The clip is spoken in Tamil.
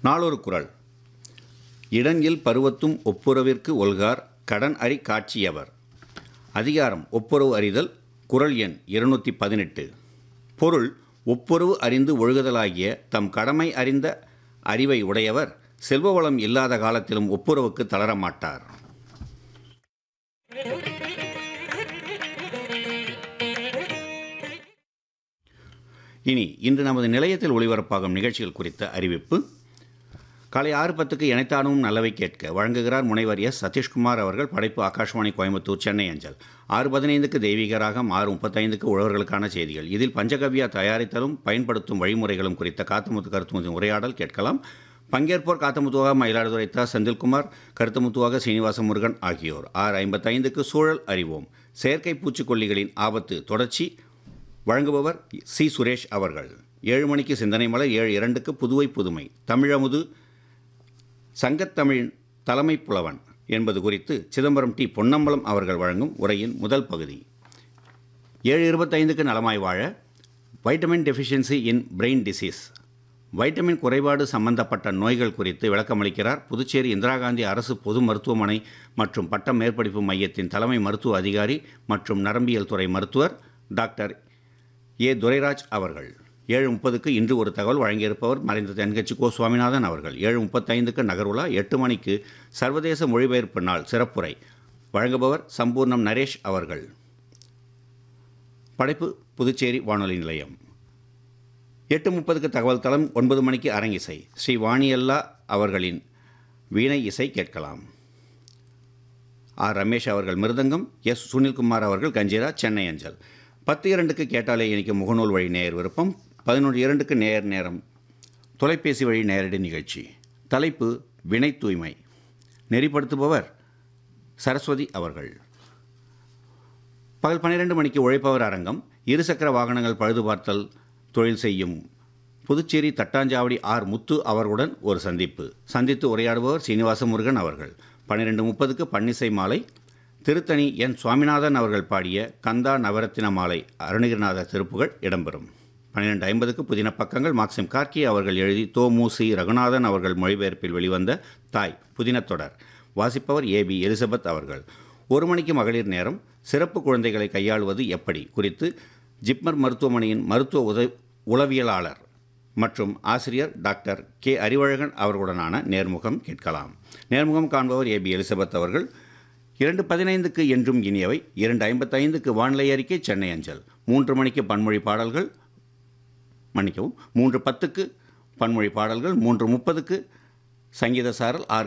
நாளொரு குறள் இடன்இல் பருவத்தும் ஒப்புரவிற்கு ஒல்கார் கடன் அறி காட்சியவர் அதிகாரம் ஒப்புரவு அறிதல் குறள் எண் இருநூற்றி பதினெட்டு பொருள் ஒப்புரவு அறிந்து ஒழுகுதலாகிய தம் கடமை அறிந்த அறிவை உடையவர் செல்வ வளம் இல்லாத காலத்திலும் ஒப்புரவுக்கு தளரமாட்டார் இனி இன்று நமது நிலையத்தில் ஒளிபரப்பாகும் நிகழ்ச்சிகள் குறித்த அறிவிப்பு காலை ஆறு பத்துக்கு இணைத்தானும் நல்லவை கேட்க வழங்குகிறார் முனைவர் எஸ் சதீஷ்குமார் அவர்கள் படைப்பு ஆகாஷ்வாணி கோயம்புத்தூர் சென்னை அஞ்சல் ஆறு பதினைந்துக்கு தெய்வீக ராகம் ஆறு முப்பத்தைந்துக்கு உழவர்களுக்கான செய்திகள் இதில் பஞ்சகவ்யா தயாரித்தலும் பயன்படுத்தும் வழிமுறைகளும் குறித்த காத்துமுத்து கருத்துமுத்து உரையாடல் கேட்கலாம் பங்கேற்போர் காத்தமுத்துவாக மயிலாடுதுறை தா செந்தில்குமார் கருத்துமுத்துவாக சீனிவாச முருகன் ஆகியோர் ஆறு ஐம்பத்தைந்துக்கு சூழல் அறிவோம் செயற்கை பூச்சிக்கொல்லிகளின் ஆபத்து தொடர்ச்சி வழங்குபவர் சி சுரேஷ் அவர்கள் ஏழு மணிக்கு சிந்தனை மலர் ஏழு இரண்டுக்கு புதுவை புதுமை தமிழமுது சங்கத்தமிழின் தலைமை புலவன் என்பது குறித்து சிதம்பரம் டி பொன்னம்பலம் அவர்கள் வழங்கும் உரையின் முதல் பகுதி ஏழு இருபத்தைந்துக்கு நலமாய் வாழ vitamin deficiency in brain disease vitamin குறைபாடு சம்பந்தப்பட்ட நோய்கள் குறித்து விளக்கமளிக்கிறார் புதுச்சேரி இந்திரா காந்தி அரசு பொது மருத்துவமனை மற்றும் பட்ட மேற்படிப்பு மையத்தின் தலைமை மருத்துவ அதிகாரி மற்றும் நரம்பியல் துறை மருத்துவர் டாக்டர் ஏ துரைராஜ் அவர்கள் ஏழு முப்பதுக்கு இன்று ஒரு தகவல் வழங்கியிருப்பவர் மறைந்த தென்கட்சி கோ சுவாமிநாதன் அவர்கள் ஏழு முப்பத்தைந்துக்கு நகர்வுலா எட்டு மணிக்கு சர்வதேச மொழிபெயர்ப்பு நாள் சிறப்புரை வழங்குபவர் சம்பூர்ணம் நரேஷ் அவர்கள் படைப்பு புதுச்சேரி வானொலி நிலையம் எட்டு முப்பதுக்கு தகவல் தளம் ஒன்பது மணிக்கு அரங்கிசை ஸ்ரீ வாணியல்லா அவர்களின் வீணை இசை கேட்கலாம் ஆர் ரமேஷ் அவர்கள் மிருதங்கம் எஸ் சுனில்குமார் அவர்கள் கஞ்சிரா சென்னை அஞ்சல் பத்து இரண்டுக்கு கேட்டாலே இணைக்கும் முகநூல் வழி நேயர் விருப்பம் பதினொன்று இரண்டுக்கு நேயர் நேரம் தொலைபேசி வழி நேரடி நிகழ்ச்சி தலைப்பு வினை தூய்மை நெறிப்படுத்துபவர் சரஸ்வதி அவர்கள் பகல் பன்னிரெண்டு மணிக்கு உழைப்பவர் அரங்கம் இருசக்கர வாகனங்கள் பழுது பார்த்தல் தொழில் செய்யும் புதுச்சேரி தட்டாஞ்சாவடி ஆர் முத்து அவர்களுடன் ஒரு சந்திப்பு சந்தித்து உரையாடுபவர் சீனிவாச முருகன் அவர்கள் பன்னிரெண்டு முப்பதுக்கு பன்னிசை மாலை திருத்தணி என் சுவாமிநாதன் அவர்கள் பாடிய கந்தா நவரத்தின மாலை அருணகிரிநாத திருப்புகள் இடம்பெறும் பன்னிரெண்டு ஐம்பதுக்கு புதின பக்கங்கள் மாக்சிம் கார்கி அவர்கள் எழுதி தோ மூசி ரகுநாதன் அவர்கள் மொழிபெயர்ப்பில் வெளிவந்த தாய் புதினத் தொடர் வாசிப்பவர் ஏ பி எலிசபெத் அவர்கள் ஒரு மணிக்கு மகளிர் நேரம் சிறப்பு குழந்தைகளை கையாளுவது எப்படி குறித்து ஜிப்மர் மருத்துவமனையின் மருத்துவ உத உளவியலாளர் மற்றும் ஆசிரியர் டாக்டர் கே அறிவழகன் அவர்களுடனான நேர்முகம் கேட்கலாம் நேர்முகம் காண்பவர் ஏ பி எலிசபெத் அவர்கள் இரண்டு பதினைந்துக்கு என்றும் இனியவை இரண்டு ஐம்பத்தைந்துக்கு வானிலை அறிக்கை சென்னை அஞ்சல் மூன்று மணிக்கு பன்மொழி பாடல்கள் மன்னிக்கவும் மூன்று பத்துக்கு பன்மொழி பாடல்கள் மூன்று முப்பதுக்கு சங்கீத சாரல் ஆர்